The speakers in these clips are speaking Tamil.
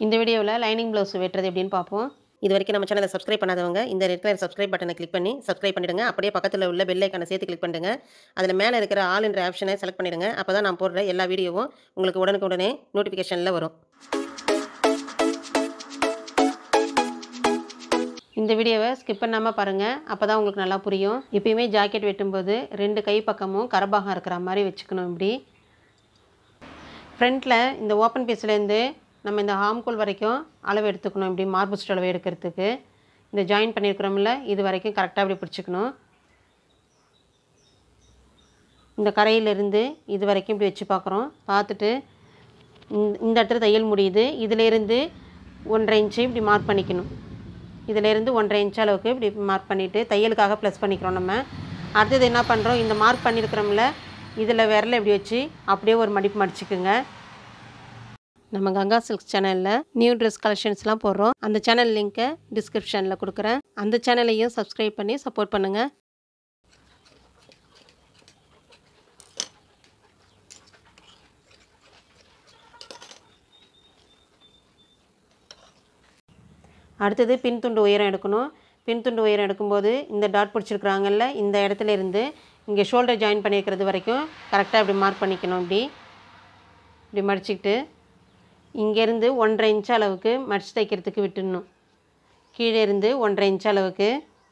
இந்த வீடியோவில் லைனிங் ப்ளவுஸ் வெட்டுறது எப்படின்னு பார்ப்போம் இது வரைக்கும் நம்ம சேனலை சப்ஸ்கிரைப் பண்ணாதவங்க இந்த ரெட் கலர் சப்ஸ்கிரைப் பட்டனை கிளிக் பண்ணி சப்ஸ்கிரைப் பண்ணிடுங்க அப்படியே பக்கத்தில் உள்ள பெல் ஐக்கானை சேர்த்து கிளிக் பண்ணிடுங்க அதில் மேலே இருக்கிற ஆல் என்ற ஆப்ஷனை செலக்ட் பண்ணிடுங்க அப்போ தான் நான் போடுற எல்லா வீடியோவும் உங்களுக்கு உடனுக்குடனே நோட்டிஃபிகேஷனில் வரும் இந்த வீடியோவை ஸ்கிப் பண்ணாமல் பாருங்கள் அப்போ தான் உங்களுக்கு நல்லா புரியும் எப்பயுமே ஜாக்கெட் வெட்டும்போது ரெண்டு கை பக்கமும் கரபாகம் இருக்கிற மாதிரி வச்சுக்கணும் இப்படி ஃப்ரண்ட்டில் இந்த ஓப்பன் பீஸ்லேருந்து நம்ம இந்த ஹாம்கோல் வரைக்கும் அளவு எடுத்துக்கணும் இப்படி மார்புஸ்ட் அளவு எடுக்கிறதுக்கு இந்த ஜாயின் பண்ணியிருக்கிறோம்ல இது வரைக்கும் கரெக்டாக இப்படி பிடிச்சிக்கணும் இந்த கரையிலிருந்து இது வரைக்கும் இப்படி வச்சு பார்க்குறோம் பார்த்துட்டு இந்த- இந்த இடத்துல தையல் முடியுது இதிலேருந்து ஒன்றரை இன்ச்சு இப்படி மார்க் பண்ணிக்கணும் இதிலேருந்து ஒன்றரை இன்ச் அளவுக்கு இப்படி மார்க் பண்ணிவிட்டு தையலுக்காக ப்ளஸ் பண்ணிக்கிறோம் நம்ம அடுத்தது என்ன பண்ணுறோம் இந்த மார்க் பண்ணியிருக்கிறோம்ல இதில் விரலை இப்படி வச்சு அப்படியே ஒரு மடிப்பு மடிச்சுக்குங்க நம்ம கங்கா சில்க்ஸ் சேனலில் நியூ ட்ரெஸ் கலெக்ஷன்ஸ்லாம் போடுறோம் அந்த சேனல் லிங்க்கை டிஸ்கிரிப்ஷனில் கொடுக்குறேன் அந்த சேனலையும் சப்ஸ்கிரைப் பண்ணி சப்போர்ட் பண்ணுங்கள் அடுத்தது பின்துண்டு உயரம் எடுக்கணும் பின்துண்டு உயரம் எடுக்கும்போது இந்த டாட் பிடிச்சிருக்கிறாங்கல்ல இந்த இடத்துல இருந்து இங்கே ஷோல்டர் ஜாயின் பண்ணியிருக்கிறது வரைக்கும் கரெக்டாக இப்படி மார்க் பண்ணிக்கணும் இப்படி இப்படி மடிச்சுக்கிட்டு இங்கேருந்து ஒன்றரை இன்ச் அளவுக்கு மடிச்சு தைக்கிறதுக்கு விட்டுடணும் கீழே இருந்து ஒன்றரை இன்ச் அளவுக்கு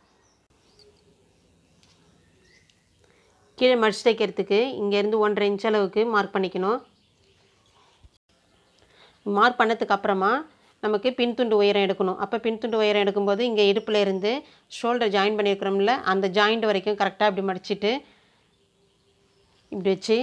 கீழே மடிச்சு தைக்கிறதுக்கு இங்கேருந்து ஒன்றரை இன்ச் அளவுக்கு மார்க் பண்ணிக்கணும் மார்க் பண்ணதுக்கு அப்புறமா நமக்கு பின்துண்டு உயரம் எடுக்கணும் அப்போ பின்துண்டு உயரம் எடுக்கும்போது இங்கே இடுப்பில் இருந்து ஷோல்டர் ஜாயின் பண்ணியிருக்கிறோம்ல அந்த ஜாயிண்ட் வரைக்கும் கரெக்டாக இப்படி மடிச்சிட்டு இப்படி வச்சு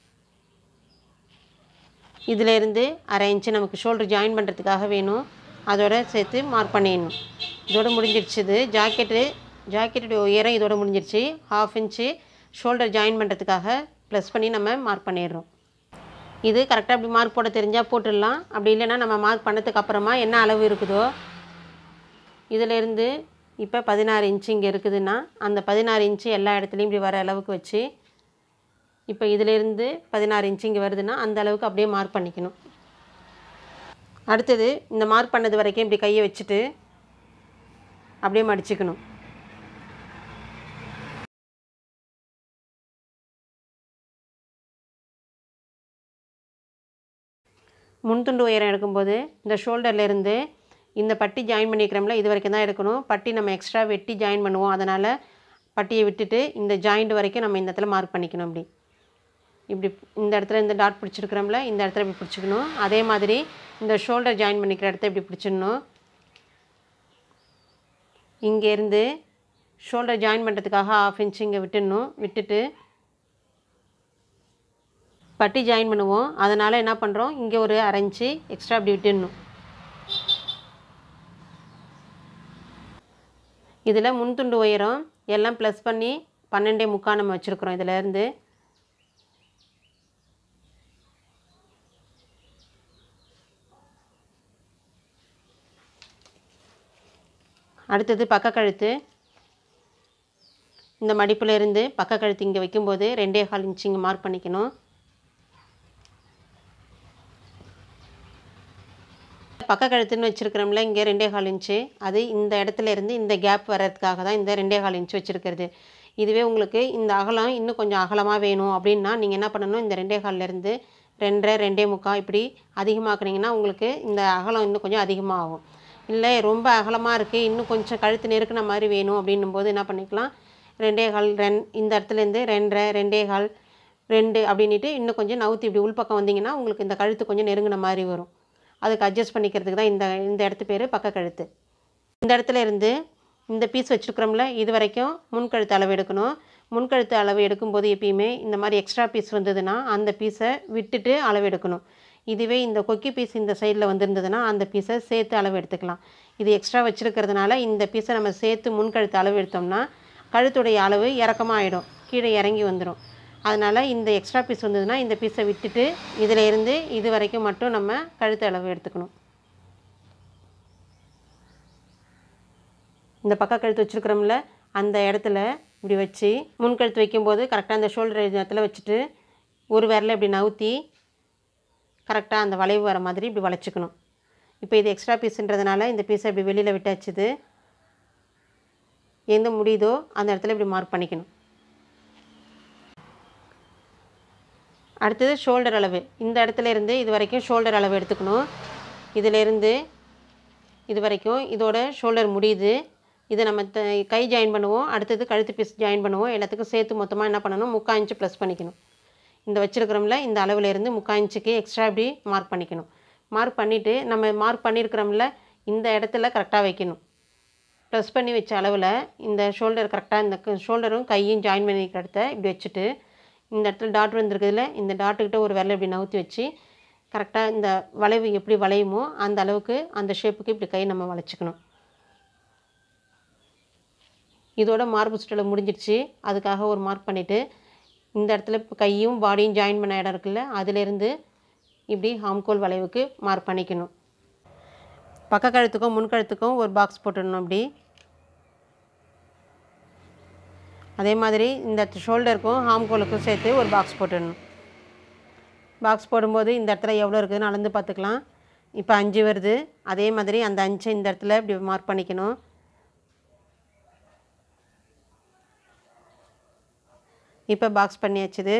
இதிலேருந்து அரை இன்ச்சு நமக்கு ஷோல்டர் ஜாயின் பண்ணுறதுக்காக வேணும் அதோட சேர்த்து மார்க் பண்ணிடணும் இதோட முடிஞ்சிருச்சு இது ஜாக்கெட்டு ஜாக்கெட்டுடைய உயரம் இதோட முடிஞ்சிருச்சு ஹாஃப் இன்ச்சு ஷோல்டர் ஜாயின் பண்ணுறதுக்காக ப்ளஸ் பண்ணி நம்ம மார்க் பண்ணிடுறோம் இது கரெக்டாக இப்படி மார்க் போட தெரிஞ்சால் போட்டுடலாம் அப்படி இல்லைன்னா நம்ம மார்க் பண்ணதுக்கு அப்புறமா என்ன அளவு இருக்குதோ இதிலேருந்து இப்போ பதினாறு இன்ச்சு இங்கே இருக்குதுன்னா அந்த பதினாறு இன்ச்சு எல்லா இடத்துலையும் இப்படி வர அளவுக்கு வச்சு இப்போ இதிலேருந்து பதினாறு இன்ச்சு இங்கே வருதுன்னா அந்த அளவுக்கு அப்படியே மார்க் பண்ணிக்கணும் அடுத்தது இந்த மார்க் பண்ணது வரைக்கும் இப்படி கையை வச்சுட்டு அப்படியே மடிச்சுக்கணும் முன்துண்டு உயரம் எடுக்கும்போது இந்த ஷோல்டர்லேருந்து இந்த பட்டி ஜாயின் பண்ணிக்கிறோம்ல இது வரைக்கும் தான் எடுக்கணும் பட்டி நம்ம எக்ஸ்ட்ரா வெட்டி ஜாயின் பண்ணுவோம் அதனால் பட்டியை விட்டுட்டு இந்த ஜாயிண்ட் வரைக்கும் நம்ம இந்த இடத்துல மார்க் பண்ணிக்கணும் இப்படி இப்படி இந்த இடத்துல இந்த டாட் பிடிச்சிருக்கிறோம்ல இந்த இடத்துல இப்படி பிடிச்சிக்கணும் அதே மாதிரி இந்த ஷோல்டர் ஜாயின் பண்ணிக்கிற இடத்த இப்படி பிடிச்சிடணும் இங்கேருந்து ஷோல்டர் ஜாயின் பண்ணுறதுக்காக ஆஃப் இன்ச் இங்கே விட்டுடணும் விட்டுட்டு பட்டி ஜாயின் பண்ணுவோம் அதனால் என்ன பண்ணுறோம் இங்கே ஒரு அரை இன்ச்சு எக்ஸ்ட்ரா அப்படி விட்டுடணும் இதில் முன்துண்டு உயரம் எல்லாம் ப்ளஸ் பண்ணி பன்னெண்டே முக்கால் நம்ம வச்சுருக்குறோம் இதிலேருந்து அடுத்தது பக்க கழுத்து இந்த மடிப்புல இருந்து பக்க கழுத்து இங்கே வைக்கும்போது ரெண்டே கால் இன்ச்சு இங்கே மார்க் பண்ணிக்கணும் பக்க கழுத்துன்னு வச்சுருக்கிறோம்ல இங்கே ரெண்டே கால் இன்ச்சு அது இந்த இடத்துல இருந்து இந்த கேப் வர்றதுக்காக தான் இந்த ரெண்டே கால் இன்ச்சு வச்சுருக்கிறது இதுவே உங்களுக்கு இந்த அகலம் இன்னும் கொஞ்சம் அகலமாக வேணும் அப்படின்னா நீங்கள் என்ன பண்ணணும் இந்த ரெண்டே கால்ல இருந்து ரெண்டரை ரெண்டே முக்கால் இப்படி அதிகமாக்குனீங்கன்னா உங்களுக்கு இந்த அகலம் இன்னும் கொஞ்சம் அதிகமாக ஆகும் இல்லை ரொம்ப அகலமாக இருக்குது இன்னும் கொஞ்சம் கழுத்து நெருக்கின மாதிரி வேணும் அப்படின்னும் போது என்ன பண்ணிக்கலாம் ரெண்டே கால் ரெண் இந்த இடத்துலேருந்து ரெண்டரை ரெண்டே கால் ரெண்டு அப்படின்ட்டு இன்னும் கொஞ்சம் நவுத்தி இப்படி உள்பக்கம் வந்தீங்கன்னா உங்களுக்கு இந்த கழுத்து கொஞ்சம் நெருங்கின மாதிரி வரும் அதுக்கு அட்ஜஸ்ட் பண்ணிக்கிறதுக்கு தான் இந்த இந்த இடத்து பேர் பக்க கழுத்து இந்த இடத்துல இருந்து இந்த பீஸ் வச்சுருக்குறோம்ல இது வரைக்கும் முன்கழுத்து அளவு எடுக்கணும் முன்கழுத்து அளவு எடுக்கும்போது எப்பயுமே இந்த மாதிரி எக்ஸ்ட்ரா பீஸ் வந்ததுன்னா அந்த பீஸை விட்டுட்டு அளவு எடுக்கணும் இதுவே இந்த கொக்கி பீஸ் இந்த சைடில் வந்திருந்ததுன்னா அந்த பீஸை சேர்த்து அளவு எடுத்துக்கலாம் இது எக்ஸ்ட்ரா வச்சுருக்கிறதுனால இந்த பீஸை நம்ம சேர்த்து முன்கழுத்து அளவு எடுத்தோம்னா கழுத்துடைய அளவு இறக்கமாக ஆகிடும் கீழே இறங்கி வந்துடும் அதனால் இந்த எக்ஸ்ட்ரா பீஸ் வந்ததுன்னா இந்த பீஸை விட்டுட்டு இதில் இருந்து இது வரைக்கும் மட்டும் நம்ம கழுத்து அளவு எடுத்துக்கணும் இந்த பக்க கழுத்து வச்சுருக்குறோம்ல அந்த இடத்துல இப்படி வச்சு முன் கழுத்து வைக்கும்போது கரெக்டாக அந்த ஷோல்டர் இடத்துல வச்சுட்டு ஒரு விரலை இப்படி நவுத்தி கரெக்டாக அந்த வளைவு வர மாதிரி இப்படி வளைச்சிக்கணும் இப்போ இது எக்ஸ்ட்ரா பீஸுன்றதுனால இந்த பீஸை இப்படி வெளியில் விட்டாச்சுது எங்கே முடியுதோ அந்த இடத்துல இப்படி மார்க் பண்ணிக்கணும் அடுத்தது ஷோல்டர் அளவு இந்த இடத்துல இருந்து இது வரைக்கும் ஷோல்டர் அளவு எடுத்துக்கணும் இதிலேருந்து இது வரைக்கும் இதோட ஷோல்டர் முடியுது இதை நம்ம த கை ஜாயின் பண்ணுவோம் அடுத்தது கழுத்து பீஸ் ஜாயின் பண்ணுவோம் எல்லாத்துக்கும் சேர்த்து மொத்தமாக என்ன பண்ணணும் முக்கால் இன்ச்சு ப்ளஸ் பண்ணிக்கணும் இந்த வச்சுருக்கிறோம்ல இந்த அளவுல இருந்து முக்கால் இன்ச்சுக்கு எக்ஸ்ட்ரா இப்படி மார்க் பண்ணிக்கணும் மார்க் பண்ணிவிட்டு நம்ம மார்க் பண்ணியிருக்கிறோம்ல இந்த இடத்துல கரெக்டாக வைக்கணும் ப்ரெஸ் பண்ணி வச்ச அளவில் இந்த ஷோல்டர் கரெக்டாக இந்த ஷோல்டரும் கையும் ஜாயின் பண்ணிக்கிற இடத்த இப்படி வச்சுட்டு இந்த இடத்துல டாட் வந்திருக்கிறதுல இந்த டாட்டுக்கிட்ட ஒரு விரலை இப்படி நவுத்தி வச்சு கரெக்டாக இந்த வளைவு எப்படி வளையுமோ அந்த அளவுக்கு அந்த ஷேப்புக்கு இப்படி கை நம்ம வளைச்சிக்கணும் இதோட மார்பு சுற்றலை முடிஞ்சிடுச்சு அதுக்காக ஒரு மார்க் பண்ணிவிட்டு இந்த இடத்துல இப்போ கையும் பாடியும் ஜாயின் பண்ண இடம் இருக்குல்ல அதிலேருந்து இப்படி ஹாம்கோல் வளைவுக்கு மார்க் பண்ணிக்கணும் பக்க கழுத்துக்கும் முன் கழுத்துக்கும் ஒரு பாக்ஸ் போட்டுடணும் அப்படி அதே மாதிரி இந்த ஷோல்டருக்கும் ஹாம்கோலுக்கும் சேர்த்து ஒரு பாக்ஸ் போட்டுடணும் பாக்ஸ் போடும்போது இந்த இடத்துல எவ்வளோ இருக்குதுன்னு அளந்து பார்த்துக்கலாம் இப்போ அஞ்சு வருது அதே மாதிரி அந்த அஞ்சை இந்த இடத்துல இப்படி மார்க் பண்ணிக்கணும் இப்போ பாக்ஸ் பண்ணியாச்சுது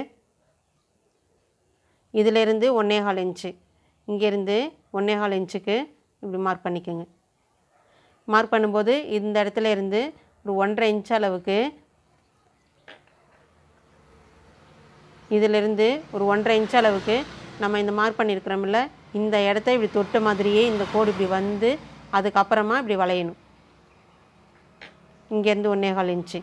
இதிலேருந்து ஒன்றே கால் இன்ச்சு இங்கேருந்து ஒன்றே கால் இன்ச்சுக்கு இப்படி மார்க் பண்ணிக்கோங்க மார்க் பண்ணும்போது இந்த இடத்துல இருந்து ஒரு ஒன்றரை இன்ச் அளவுக்கு இதிலிருந்து ஒரு ஒன்றரை இன்ச் அளவுக்கு நம்ம இந்த மார்க் பண்ணியிருக்கிறோம்ல இந்த இடத்த இப்படி தொட்ட மாதிரியே இந்த கோடு இப்படி வந்து அதுக்கப்புறமா இப்படி வளையணும் இங்கேருந்து ஒன்றே கால் இன்ச்சு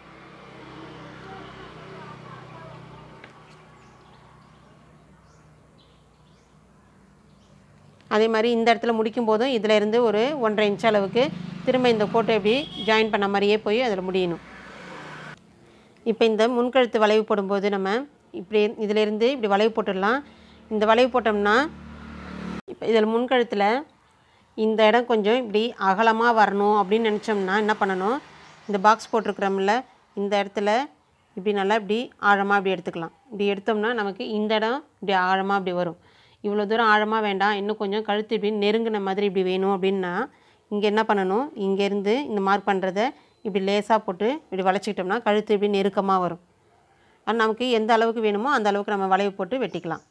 அதே மாதிரி இந்த இடத்துல முடிக்கும் போதும் இதில் இருந்து ஒரு ஒன்றரை இன்ச் அளவுக்கு திரும்ப இந்த கோட்டை இப்படி ஜாயின் பண்ண மாதிரியே போய் அதில் முடியணும் இப்போ இந்த முன்கழுத்து வளைவு போடும்போது நம்ம இப்படி இதிலேருந்து இப்படி வளைவு போட்டுடலாம் இந்த வளைவு போட்டோம்னா இப்போ இதில் முன்கழுத்தில் இந்த இடம் கொஞ்சம் இப்படி அகலமாக வரணும் அப்படின்னு நினச்சோம்னா என்ன பண்ணணும் இந்த பாக்ஸ் போட்டிருக்கிறோம்ல இந்த இடத்துல இப்படி நல்லா இப்படி ஆழமாக இப்படி எடுத்துக்கலாம் இப்படி எடுத்தோம்னா நமக்கு இந்த இடம் இப்படி ஆழமாக இப்படி வரும் இவ்வளோ தூரம் ஆழமாக வேண்டாம் இன்னும் கொஞ்சம் கழுத்து இப்படி நெருங்கின மாதிரி இப்படி வேணும் அப்படின்னா இங்கே என்ன பண்ணணும் இங்கேருந்து இந்த மார்க் பண்ணுறத இப்படி லேசாக போட்டு இப்படி வளைச்சிக்கிட்டோம்னா கழுத்து இப்படி நெருக்கமாக வரும் அது நமக்கு எந்த அளவுக்கு வேணுமோ அந்த அளவுக்கு நம்ம வளைவு போட்டு வெட்டிக்கலாம்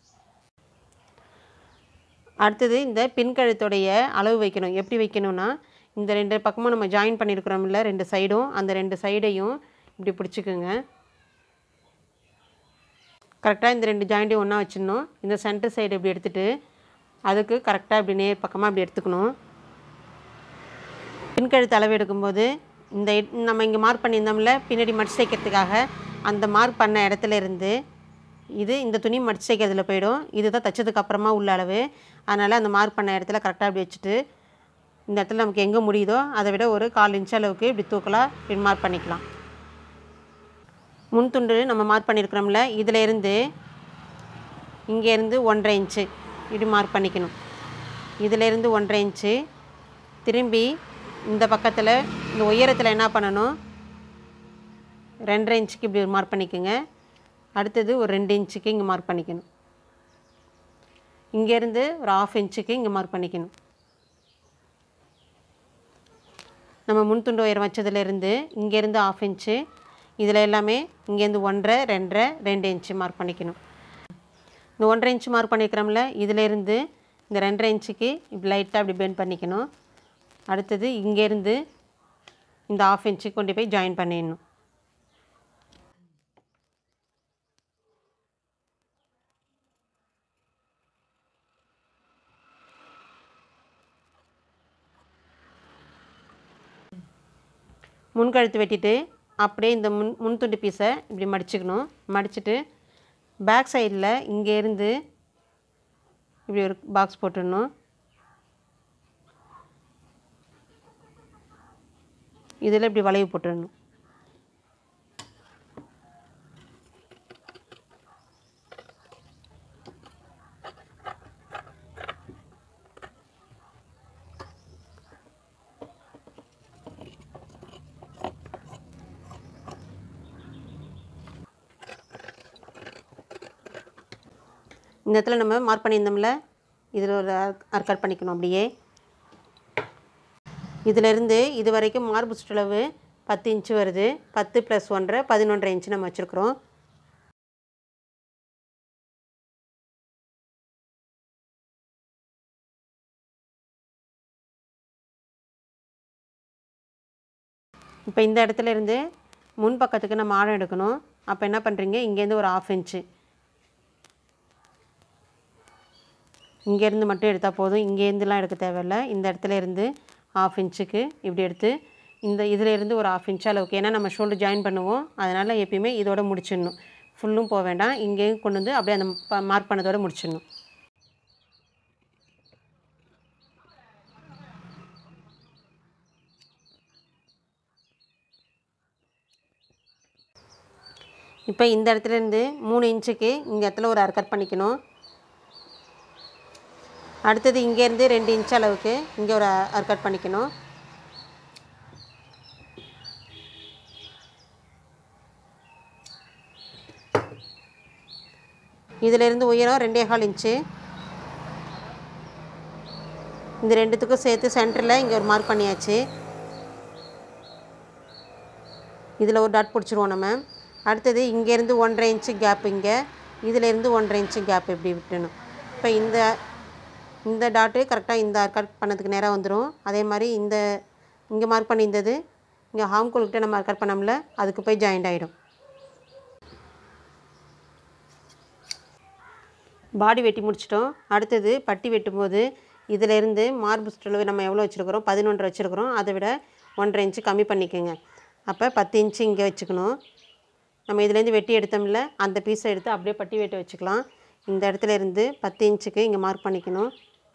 அடுத்தது இந்த பின்கழுத்துடைய அளவு வைக்கணும் எப்படி வைக்கணும்னா இந்த ரெண்டு பக்கமும் நம்ம ஜாயின் பண்ணியிருக்கிறோம்ல ரெண்டு சைடும் அந்த ரெண்டு சைடையும் இப்படி பிடிச்சிக்குங்க கரெக்டாக இந்த ரெண்டு ஜாயிண்ட்டையும் ஒன்றா வச்சிடணும் இந்த சென்டர் சைடு இப்படி எடுத்துகிட்டு அதுக்கு கரெக்டாக இப்படி நேர் பக்கமாக இப்படி எடுத்துக்கணும் பின்கழுத்து அளவு எடுக்கும்போது இந்த இட்- நம்ம இங்கே மார்க் பண்ணியிருந்தோம்ல பின்னாடி மடிச்சு தைக்கிறதுக்காக அந்த மார்க் பண்ண இடத்துல இருந்து இது இந்த துணி மடிச்சு தைக்கிறதுல போயிடும் இதுதான் தைச்சதுக்கு அப்புறமா உள்ள அளவு அதனால் அந்த மார்க் பண்ண இடத்துல கரெக்டாக இப்படி வச்சுட்டு இந்த இடத்துல நமக்கு எங்கே முடியுதோ அதை விட ஒரு கால் இன்ச் அளவுக்கு இப்படி தூக்கலாக இப்படி மார்க் பண்ணிக்கலாம் முன் துண்டு நம்ம மார்க் பண்ணியிருக்கிறோம்ல இதில் இருந்து இங்கேருந்து ஒன்றரை இன்ச்சு இப்படி மார்க் பண்ணிக்கணும் இதிலேருந்து ஒன்றரை இன்ச்சு திரும்பி இந்த பக்கத்தில் இந்த உயரத்தில் என்ன பண்ணணும் ரெண்டரை இன்ச்சுக்கு இப்படி ஒரு மார்க் பண்ணிக்கோங்க அடுத்தது ஒரு ரெண்டு இன்ச்சுக்கு இங்கே மார்க் பண்ணிக்கணும் இங்கேருந்து ஒரு ஆஃப் இன்ச்சுக்கு இங்கே மார்க் பண்ணிக்கணும் நம்ம முன் துண்டு உயரம் வச்சதுலேருந்து இங்கேருந்து ஆஃப் இன்ச்சு இதில் எல்லாமே இங்கேருந்து ஒன்றரை ரெண்டரை ரெண்டு இன்ச்சு மார்க் பண்ணிக்கணும் இந்த ஒன்றரை இன்ச்சு மார்க் பண்ணிக்கிறோம்ல இதிலேருந்து இந்த ரெண்டரை இன்ச்சுக்கு இப்படி லைட்டாக இப்படி பெண்ட் பண்ணிக்கணும் அடுத்தது இங்கேருந்து இந்த ஆஃப் இன்ச்சுக்கு கொண்டு போய் ஜாயின் பண்ணிடணும் முன்கழுத்து வெட்டிட்டு அப்படியே இந்த முன் முன் துண்டு பீஸை இப்படி மடிச்சுக்கணும் மடிச்சுட்டு பேக் சைடில் இங்கேருந்து இப்படி ஒரு பாக்ஸ் போட்டுடணும் இதில் இப்படி வளைவு போட்டுடணும் இந்த இடத்துல நம்ம மார்க் பண்ணியிருந்தோம்ல இதில் ஒரு கட் பண்ணிக்கணும் அப்படியே இதிலிருந்து இது வரைக்கும் மார்பு சுற்றளவு பத்து இன்ச்சு வருது பத்து ப்ளஸ் ஒன்றரை பதினொன்றரை இன்ச்சு நம்ம வச்சுருக்குறோம் இப்போ இந்த இடத்துல இருந்து முன் பக்கத்துக்கு நம்ம ஆழம் எடுக்கணும் அப்போ என்ன பண்ணுறீங்க இங்கேருந்து ஒரு ஆஃப் இன்ச்சு இங்கேருந்து மட்டும் எடுத்தால் போதும் இங்கேருந்துலாம் எடுக்க தேவையில்ல இந்த இடத்துல இருந்து ஆஃப் இன்ச்சுக்கு இப்படி எடுத்து இந்த இதில் இருந்து ஒரு ஆஃப் இன்ச் அளவுக்கு ஏன்னா நம்ம ஷோல்டர் ஜாயின் பண்ணுவோம் அதனால் எப்பயுமே இதோட முடிச்சிடணும் ஃபுல்லும் போக வேண்டாம் இங்கேயும் கொண்டு வந்து அப்படியே அந்த மார்க் பண்ணதோட முடிச்சிடணும் இப்போ இந்த இடத்துல இருந்து மூணு இன்ச்சுக்கு இந்த இடத்துல ஒரு அரை கட் பண்ணிக்கணும் அடுத்தது இங்கேருந்து ரெண்டு இன்ச் அளவுக்கு இங்கே ஒரு அரை கட் பண்ணிக்கணும் இதிலிருந்து உயரம் ரெண்டே கால் இன்ச்சு இந்த ரெண்டுத்துக்கும் சேர்த்து சென்டரில் இங்கே ஒரு மார்க் பண்ணியாச்சு இதில் ஒரு டாட் பிடிச்சிருவோம் நம்ம அடுத்தது இங்கேருந்து ஒன்றரை இன்ச்சு கேப் இங்கே இதிலேருந்து ஒன்றரை இன்ச்சு கேப் இப்படி விட்டணும் இப்போ இந்த இந்த டாட்டு கரெக்டாக இந்த கட் பண்ணதுக்கு நேராக வந்துடும் அதே மாதிரி இந்த இங்கே மார்க் பண்ணியிருந்தது இங்கே ஹாம்கோல்கிட்ட நம்ம கட் பண்ணோம்ல அதுக்கு போய் ஜாயிண்ட் ஆகிடும் பாடி வெட்டி முடிச்சிட்டோம் அடுத்தது பட்டி வெட்டும்போது இதிலேருந்து மார்பு சுற்றளவு நம்ம எவ்வளோ வச்சுருக்குறோம் பதினொன்று வச்சுருக்குறோம் அதை விட ஒன்றரை இன்ச்சு கம்மி பண்ணிக்கோங்க அப்போ பத்து இன்ச்சு இங்கே வச்சுக்கணும் நம்ம இதுலேருந்து வெட்டி எடுத்தோம்ல அந்த பீஸை எடுத்து அப்படியே பட்டி வெட்டி வச்சுக்கலாம் இந்த இடத்துல இருந்து பத்து இன்ச்சுக்கு இங்கே மார்க் பண்ணிக்கணும்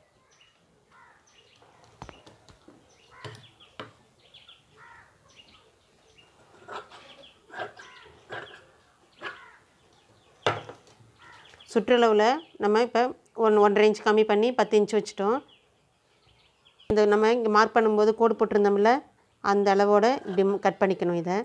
சுற்றளவில் நம்ம இப்போ ஒன் ஒன்றரை இன்ச் கம்மி பண்ணி பத்து இன்ச் வச்சுட்டோம் இந்த நம்ம இங்கே மார்க் பண்ணும்போது கோடு போட்டிருந்தோம்ல அந்த அளவோட இப்படி கட் பண்ணிக்கணும் இதை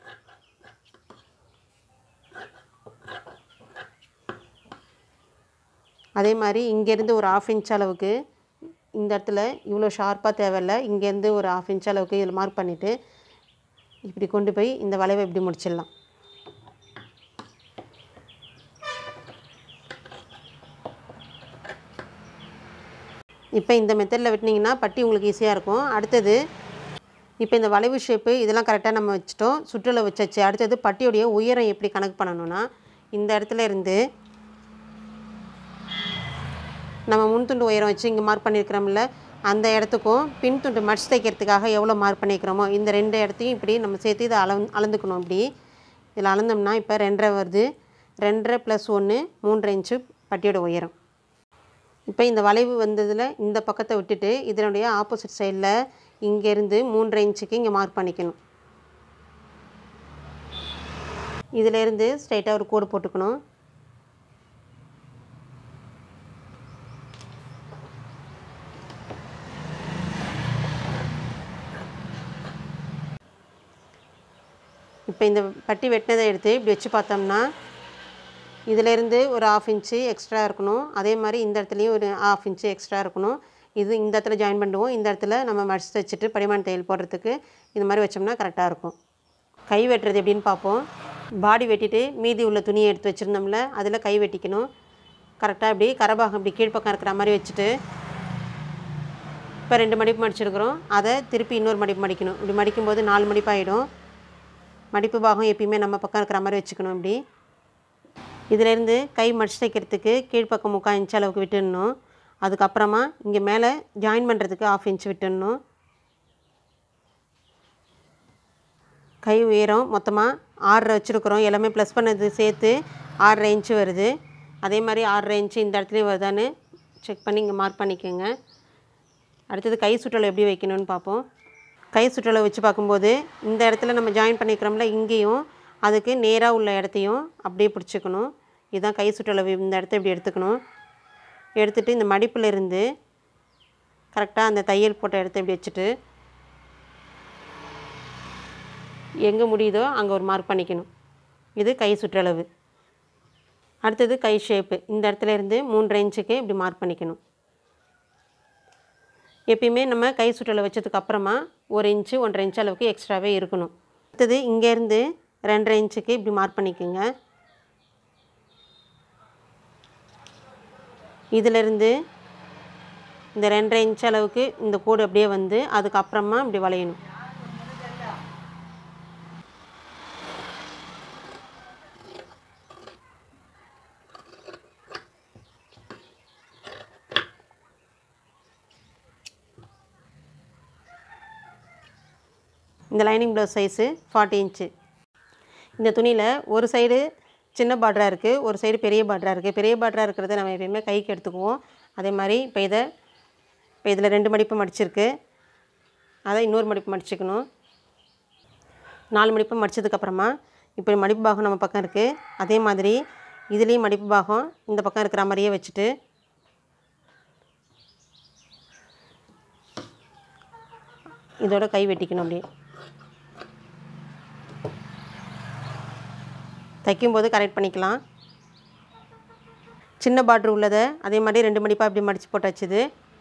அதே மாதிரி இங்கேருந்து ஒரு ஆஃப் இன்ச் அளவுக்கு இந்த இடத்துல இவ்வளோ ஷார்ப்பாக தேவையில்ல இங்கேருந்து ஒரு ஆஃப் இன்ச் அளவுக்கு இதில் மார்க் பண்ணிவிட்டு இப்படி கொண்டு போய் இந்த வளைவை இப்படி முடிச்சிடலாம் இப்போ இந்த மெத்தடில் வெட்டினீங்கன்னா பட்டி உங்களுக்கு ஈஸியாக இருக்கும் அடுத்தது இப்போ இந்த வளைவு ஷேப்பு இதெல்லாம் கரெக்டாக நம்ம வச்சுட்டோம் சுற்றுலா வச்சாச்சு அடுத்தது பட்டியோடைய உயரம் எப்படி கணக்கு பண்ணணும்னா இந்த இடத்துல இருந்து நம்ம முன் துண்டு உயரம் வச்சு இங்கே மார்க் பண்ணியிருக்கிறோம்ல அந்த இடத்துக்கும் பின் துண்டு மடிச்சு தைக்கிறதுக்காக எவ்வளோ மார்க் பண்ணியிருக்கிறோமோ இந்த ரெண்டு இடத்தையும் இப்படி நம்ம சேர்த்து இதை அளந் அளந்துக்கணும் இப்படி இதில் அளந்தோம்னா இப்போ ரெண்டரை வருது ரெண்டரை ப்ளஸ் ஒன்று மூன்றரை இன்ச்சு பட்டியோட உயரம் இப்போ இந்த வளைவு வந்ததில் இந்த பக்கத்தை விட்டுட்டு இதனுடைய ஆப்போசிட் சைடில் இங்கேருந்து மூன்றரை இன்ச்சுக்கு இங்கே மார்க் பண்ணிக்கணும் இதிலேருந்து ஸ்ட்ரைட்டாக ஒரு கோடு போட்டுக்கணும் இப்போ இந்த பட்டி வெட்டினதை எடுத்து இப்படி வச்சு பார்த்தோம்னா இதிலேருந்து ஒரு ஆஃப் இன்ச்சு எக்ஸ்ட்ரா இருக்கணும் அதே மாதிரி இந்த இடத்துலையும் ஒரு ஆஃப் இன்ச்சு எக்ஸ்ட்ரா இருக்கணும் இது இந்த இடத்துல ஜாயின் பண்ணுவோம் இந்த இடத்துல நம்ம மடிச்சு வச்சுட்டு படிமான தையல் போடுறதுக்கு இந்த மாதிரி வச்சோம்னா கரெக்டாக இருக்கும் கை வெட்டுறது எப்படின்னு பார்ப்போம் பாடி வெட்டிட்டு மீதி உள்ள துணியை எடுத்து வச்சுருந்தோம்ல அதில் கை வெட்டிக்கணும் கரெக்டாக இப்படி கரபாகம் இப்படி கீழ்ப்பக்கம் இருக்கிற மாதிரி வச்சுட்டு இப்போ ரெண்டு மடிப்பு மடிச்சிருக்கிறோம் அதை திருப்பி இன்னொரு மடிப்பு மடிக்கணும் இப்படி மடிக்கும்போது நாலு மடிப்பாயிடும் மடிப்பு பாகம் எப்பயுமே நம்ம பக்கம் இருக்கிற மாதிரி வச்சுக்கணும் இப்படி இதிலேருந்து கை மடிச்சு தைக்கிறதுக்கு கீழ்ப்பக்கம் முக்கால் இன்ச் அளவுக்கு விட்டுடணும் அதுக்கப்புறமா இங்கே மேலே ஜாயின் பண்ணுறதுக்கு ஆஃப் இன்ச் விட்டுடணும் கை உயரம் மொத்தமாக ஆறரை வச்சுருக்குறோம் எல்லாமே ப்ளஸ் பண்ணது சேர்த்து ஆறரை இன்ச்சு வருது அதே மாதிரி ஆறரை இன்ச்சு இந்த இடத்துலையும் வருதான்னு செக் பண்ணி இங்கே மார்க் பண்ணிக்கோங்க அடுத்தது கை சுற்றளவு எப்படி வைக்கணும்னு பார்ப்போம் கை சுற்றளவு வச்சு பார்க்கும்போது இந்த இடத்துல நம்ம ஜாயின் பண்ணிக்கிறோம்ல இங்கேயும் அதுக்கு நேராக உள்ள இடத்தையும் அப்படியே பிடிச்சிக்கணும் இதுதான் கை சுற்றளவு இந்த இடத்த இப்படி எடுத்துக்கணும் எடுத்துகிட்டு இந்த மடிப்பில் இருந்து கரெக்டாக அந்த தையல் போட்ட இடத்த இப்படி வச்சுட்டு எங்கே முடியுதோ அங்கே ஒரு மார்க் பண்ணிக்கணும் இது கை சுற்றளவு அடுத்தது கை ஷேப்பு இந்த இடத்துல இருந்து மூன்றரை இன்ச்சுக்கு இப்படி மார்க் பண்ணிக்கணும் எப்பயுமே நம்ம கை சுற்றலை வச்சதுக்கு அப்புறமா ஒரு இன்ச்சு ஒன்றரை இன்ச் அளவுக்கு எக்ஸ்ட்ராவே இருக்கணும் அடுத்தது இங்கேருந்து ரெண்டரை இன்ச்சுக்கு இப்படி மார்க் பண்ணிக்கோங்க இதிலிருந்து இந்த ரெண்டரை இன்ச் அளவுக்கு இந்த கோடு அப்படியே வந்து அதுக்கப்புறமா இப்படி வளையணும் இந்த lining blouse size forty inch இந்த துணியில் ஒரு சைடு சின்ன பார்டராக இருக்குது ஒரு சைடு பெரிய பார்டராக இருக்குது பெரிய பார்டராக இருக்கிறத நம்ம எப்பயுமே கைக்கு எடுத்துக்குவோம் அதே மாதிரி இப்போ இதை இப்போ இதில் ரெண்டு மடிப்பு மடிச்சிருக்கு அதை இன்னொரு மடிப்பு மடிச்சுக்கணும் நாலு மடிப்பு மடித்ததுக்கப்புறமா இப்போ மடிப்பு பாகம் நம்ம பக்கம் இருக்குது அதே மாதிரி இதுலேயும் மடிப்பு பாகம் இந்த பக்கம் இருக்கிற மாதிரியே வச்சுட்டு இதோட கை வெட்டிக்கணும் அப்படியே தைக்கும்போது கரெக்ட் பண்ணிக்கலாம் சின்ன பார்ட்ரு உள்ளதை அதே மாதிரி ரெண்டு மடிப்பாக இப்படி மடித்து போட்டாச்சுது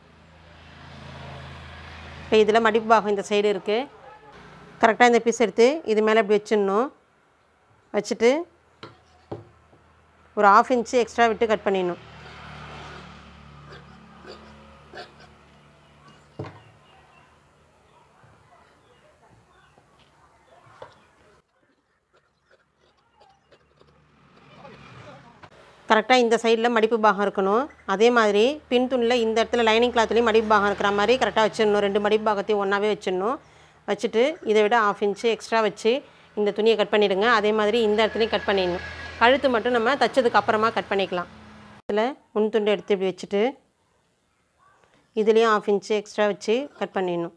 இப்போ இதில் மடிப்பு பாகம் இந்த சைடு இருக்குது கரெக்டாக இந்த பீஸ் எடுத்து இது மேலே இப்படி வச்சிடணும் வச்சுட்டு ஒரு ஆஃப் இன்ச்சு எக்ஸ்ட்ரா விட்டு கட் பண்ணிடணும் கரெக்டாக இந்த சைடில் மடிப்பு பாகம் இருக்கணும் அதே மாதிரி பின் துணியில் இந்த இடத்துல லைனிங் கிளாத்லேயும் மடிப்பு பாகம் இருக்கிற மாதிரி கரெக்டாக வச்சிடணும் ரெண்டு மடிப்பு பாகத்தையும் ஒன்றாவே வச்சிடணும் வச்சுட்டு இதை விட ஆஃப் இன்ச்சு எக்ஸ்ட்ரா வச்சு இந்த துணியை கட் பண்ணிவிடுங்க அதே மாதிரி இந்த இடத்துலையும் கட் பண்ணிடணும் கழுத்து மட்டும் நம்ம தைச்சதுக்கு அப்புறமா கட் பண்ணிக்கலாம் இதில் முன் துண்டு எடுத்து இப்படி வச்சுட்டு இதுலேயும் ஆஃப் இன்ச்சு எக்ஸ்ட்ரா வச்சு கட் பண்ணிடணும்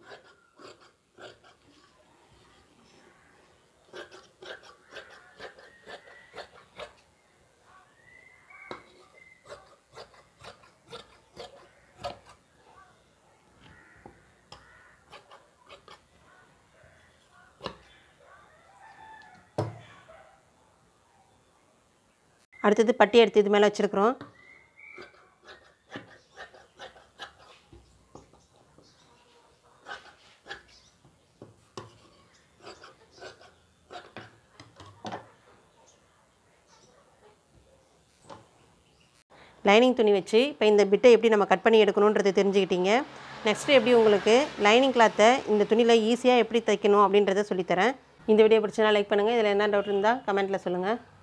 அடுத்தது பட்டி எடுத்து இது மேலே வச்சுருக்குறோம் லைனிங் துணி வச்சு இப்போ இந்த பிட்டை எப்படி நம்ம கட் பண்ணி எடுக்கணுன்றது தெரிஞ்சுக்கிட்டீங்க நெக்ஸ்ட்டு எப்படி உங்களுக்கு லைனிங் கிளாத்தை இந்த துணியில் ஈஸியாக எப்படி தைக்கணும் அப்படின்றத சொல்லித்தரேன் இந்த வீடியோ பிடிச்சனா லைக் பண்ணுங்கள் இதில் என்ன டவுட் இருந்தால் கமெண்ட்டில் சொல்லுங்கள்